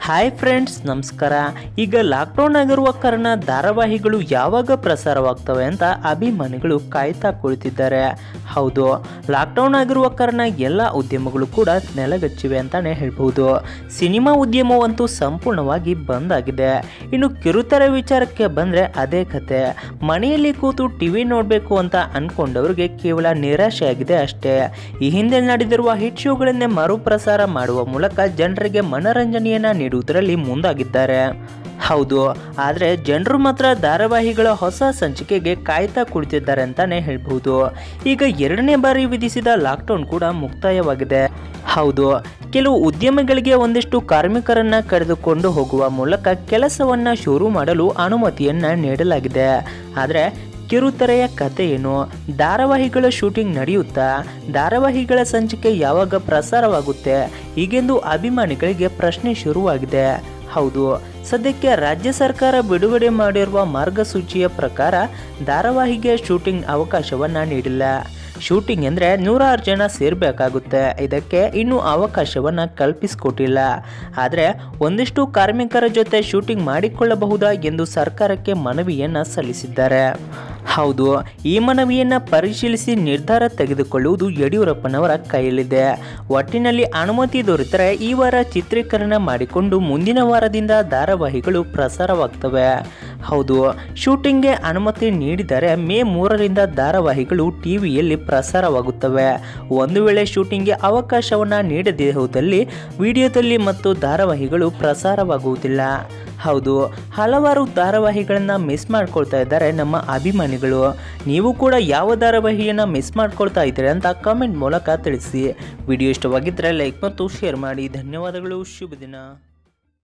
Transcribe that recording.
hi friends ನಮಸ್ಕಾರ ಈಗ lockdown ಆಗಿರುವ ಕಾರಣ ಧಾರಾವಾಹಿಗಳು ಯಾವಾಗ ಪ್ರಸಾರವಾಗ್ತವೆ ಅಂತ ಅಭಿಮಾನಿಗಳು ಕಾಯ್ತಾ ಕುಳಿತಿದ್ದಾರೆ ಹೌದು ಲಾಕ್ಡೌನ್ ಆಗಿರುವ ಕಾರಣ ಎಲ್ಲ ಉದ್ಯಮಗಳು ಕೂಡ ನೆಲಗಚ್ಚಿವೆ ಅಂತಾನೆ ಹೇಳ್ಬೋದು ಸಿನಿಮಾ ಉದ್ಯಮವಂತೂ ಸಂಪೂರ್ಣವಾಗಿ ಬಂದ್ ಆಗಿದೆ ಇನ್ನು ಕಿರುತೆರೆ ವಿಚಾರಕ್ಕೆ ಬಂದರೆ ಅದೇ ಕತೆ ಮನೆಯಲ್ಲಿ ಕೂತು ಟಿವಿ ನೋಡಬೇಕು ಅಂತ ಅನ್ಕೊಂಡವ್ರಿಗೆ ಕೇವಲ ನಿರಾಶೆಯಾಗಿದೆ ಅಷ್ಟೇ ಈ ಹಿಂದೆ ನಡೆದಿರುವ ಹಿಟ್ ಶೋಗಳನ್ನೇ ಮರುಪ್ರಸಾರ ಮಾಡುವ ಮೂಲಕ ಜನರಿಗೆ ಮನರಂಜನೆಯನ್ನ ನೀಡುವುದರಲ್ಲಿ ಮುಂದಾಗಿದ್ದಾರೆ ಹೌದು ಆದರೆ ಜನರು ಮಾತ್ರ ಧಾರಾವಾಹಿಗಳ ಹೊಸ ಸಂಚಿಕೆಗೆ ಕಾಯ್ತಾ ಕುಳಿತಿದ್ದಾರೆ ಅಂತಾನೆ ಹೇಳ್ಬಹುದು ಈಗ ಎರಡನೇ ಬಾರಿ ವಿಧಿಸಿದ ಲಾಕ್ಡೌನ್ ಕೂಡ ಮುಕ್ತಾಯವಾಗಿದೆ ಹೌದು ಕೆಲವು ಉದ್ಯಮಿಗಳಿಗೆ ಒಂದಿಷ್ಟು ಕಾರ್ಮಿಕರನ್ನ ಕರೆದುಕೊಂಡು ಹೋಗುವ ಮೂಲಕ ಕೆಲಸವನ್ನ ಶುರು ಮಾಡಲು ಅನುಮತಿಯನ್ನ ನೀಡಲಾಗಿದೆ ಆದರೆ ಕಿರುತೆರೆಯ ಕತೆ ಏನು ಧಾರಾವಾಹಿಗಳ ಶೂಟಿಂಗ್ ನಡೆಯುತ್ತಾ ಧಾರಾವಾಹಿಗಳ ಸಂಚಿಕೆ ಯಾವಾಗ ಪ್ರಸಾರವಾಗುತ್ತೆ ಹೀಗೆಂದು ಅಭಿಮಾನಿಗಳಿಗೆ ಪ್ರಶ್ನೆ ಶುರುವಾಗಿದೆ ಹೌದು ಸದ್ಯಕ್ಕೆ ರಾಜ್ಯ ಸರ್ಕಾರ ಬಿಡುಗಡೆ ಮಾಡಿರುವ ಮಾರ್ಗಸೂಚಿಯ ಪ್ರಕಾರ ಧಾರಾವಾಹಿಗೆ ಶೂಟಿಂಗ್ ಅವಕಾಶವನ್ನ ನೀಡಿಲ್ಲ ಶೂಟಿಂಗ್ ಅಂದರೆ ನೂರಾರು ಜನ ಸೇರಬೇಕಾಗುತ್ತೆ ಇದಕ್ಕೆ ಇನ್ನೂ ಅವಕಾಶವನ್ನು ಕಲ್ಪಿಸಿಕೊಟ್ಟಿಲ್ಲ ಆದರೆ ಒಂದಿಷ್ಟು ಕಾರ್ಮಿಕರ ಜೊತೆ ಶೂಟಿಂಗ್ ಮಾಡಿಕೊಳ್ಳಬಹುದಾ ಎಂದು ಸರ್ಕಾರಕ್ಕೆ ಮನವಿಯನ್ನು ಸಲ್ಲಿಸಿದ್ದಾರೆ ಹೌದು ಈ ಮನವಿಯನ್ನು ಪರಿಶೀಲಿಸಿ ನಿರ್ಧಾರ ತೆಗೆದುಕೊಳ್ಳುವುದು ಯಡಿಯೂರಪ್ಪನವರ ಕೈಯಲ್ಲಿದೆ ಒಟ್ಟಿನಲ್ಲಿ ಅನುಮತಿ ದೊರೆತರೆ ಈ ವಾರ ಚಿತ್ರೀಕರಣ ಮಾಡಿಕೊಂಡು ಮುಂದಿನ ವಾರದಿಂದ ಧಾರಾವಾಹಿಗಳು ಪ್ರಸಾರವಾಗ್ತವೆ ಹೌದು ಶೂಟಿಂಗ್ಗೆ ಅನುಮತಿ ನೀಡಿದರೆ ಮೇ ಮೂರರಿಂದ ಧಾರಾವಾಹಿಗಳು ಟಿವಿಯಲ್ಲಿ ಪ್ರಸಾರವಾಗುತ್ತವೆ ಒಂದು ವೇಳೆ ಶೂಟಿಂಗ್ಗೆ ಅವಕಾಶವನ್ನು ನೀಡದೇ ಹೋದಲ್ಲಿ ವಿಡಿಯೋದಲ್ಲಿ ಮತ್ತು ಧಾರಾವಾಹಿಗಳು ಪ್ರಸಾರವಾಗುವುದಿಲ್ಲ ಹೌದು ಹಲವಾರು ಧಾರಾವಾಹಿಗಳನ್ನು ಮಿಸ್ ಮಾಡ್ಕೊಳ್ತಾ ಇದ್ದಾರೆ ನಮ್ಮ ಅಭಿಮಾನಿಗಳು ನೀವು ಕೂಡ ಯಾವ ಧಾರಾವಾಹಿಯನ್ನು ಮಿಸ್ ಮಾಡ್ಕೊಳ್ತಾ ಇದ್ದೀರಿ ಅಂತ ಕಮೆಂಟ್ ಮೂಲಕ ತಿಳಿಸಿ ವಿಡಿಯೋ ಇಷ್ಟವಾಗಿದ್ದರೆ ಲೈಕ್ ಮತ್ತು ಶೇರ್ ಮಾಡಿ ಧನ್ಯವಾದಗಳು ಶುಭ ದಿನ